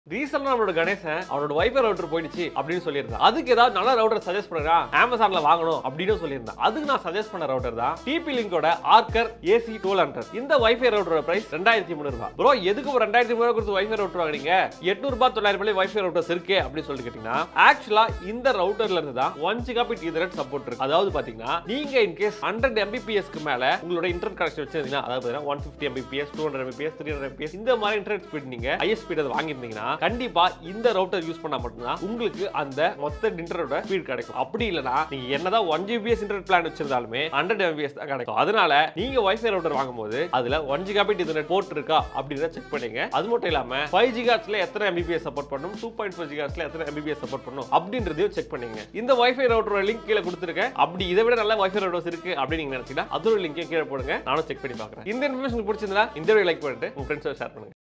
ரீசெண்டா நம்மளோட கணேசன் அவனோட வைஃபை ரவுட்டர் போயிடுச்சு அப்படின்னு சொல்லியிருந்தான் அதுக்கு ஏதாவது நல்ல ரவுட்டர் சஜஸ்ட் பண்ணுறா அமேசான்ல வாங்கணும் அப்படின்னு சொல்லியிருந்தான் அதுக்கு நான் சஜஸ்ட் பண்ண ரவுட்டர் தான் டிபி லிங்கோட ஆர்கர் ஏசி டுவெல் ஹண்ட்ரட் இந்த வைஃபை ரவுட்டரோட பிரைஸ் ரெண்டாயிரத்தி மூணு ரூபாய் ப்ரோ எதுக்கு ஒரு ரெண்டாயிரத்தி மூணு கொடுத்து வைஃபை ரவுட்டர் வாங்குறீங்க எட்நூறு ரூபாய் தொள்ளாயிரம் ரூபாய் வைஃபை ரவுட்டர்ஸ் இருக்கு அப்படின்னு சொல்லிட்டு கேட்டீங்கன்னா ஆக்சுவலா இந்த ரவுட்டர்ல இருந்து தான் ஒன் ஜிகாபிட் ஈதர்நெட் சப்போர்ட் இருக்கு அதாவது பாத்தீங்கன்னா நீங்க இன் கேஸ் ஹண்ட்ரட் எம்பிபிஎஸ்க்கு மேல உங்களோட இன்டர்நெட் கனெக்ஷன் வச்சிருந்தீங்கன்னா அதாவது one fifty MBPS two hundred MBPS three hundred MBS இந்த மாதிரி இன்டர்நெட் ஸ்பீட் நீங்க ஹையர் ஸ்பீட் அதை வாங்கியிருந்தீங்கன்னா கண்டிப்பா இந்த ரவுட்டர் யூஸ் பண்ணா மட்டும்தான் உங்களுக்கு அந்த மொத்த இன்டர்நெட்டோட ஸ்பீட் கிடைக்கும் அப்படி இல்லனா நீங்க என்னதான் ஒன் ஜிபிஎஸ் இன்டர்நெட் பிளான் வச்சிருந்தாலுமே ஹண்ட்ரட் எம்பிஎஸ் தான் கிடைக்கும் அதனால நீங்க வைஃபை ரவுட்டர் வாங்கும்போது அதுல ஒன் ஜிகாபிட் இன்டர்நெட் போர்ட் இருக்கா அப்படின்றத செக் பண்ணுங்க அது மட்டும் இல்லாம ஃபைவ் ஜிகாட்ஸ்ல எத்தனை எம்பிபிஎஸ் சப்போர்ட் பண்ணும் டூ பாயிண்ட் ஃபைவ் ஜிகாட்ஸ்ல எத்தனை எம்பிபிஎஸ் சப்போர்ட் பண்ணும் அப்படின்றதையும் செக் பண்ணுங்க இந்த வைஃபை ரவுட்டரோட லிங்க் கீழே கொடுத்துருக்கேன் அப்படி இதை விட நல்ல வைஃபை ரவுட்டர்ஸ் இருக்கு அப்படின்னு நீங்க நினைச்சீங்கன்னா அதோட லிங்க் கீழே போடுங்க நானும் செக் பண்ணி பார்க்குறேன் இந்த இன்ஃபர்மேஷன் பிடிச்சிருந்தா இந்த வீடியோ லைக் பண்ணிட்டு உங்க ஃப்ரெண்ட்ஸோட ஷேர் பண்ணுங்க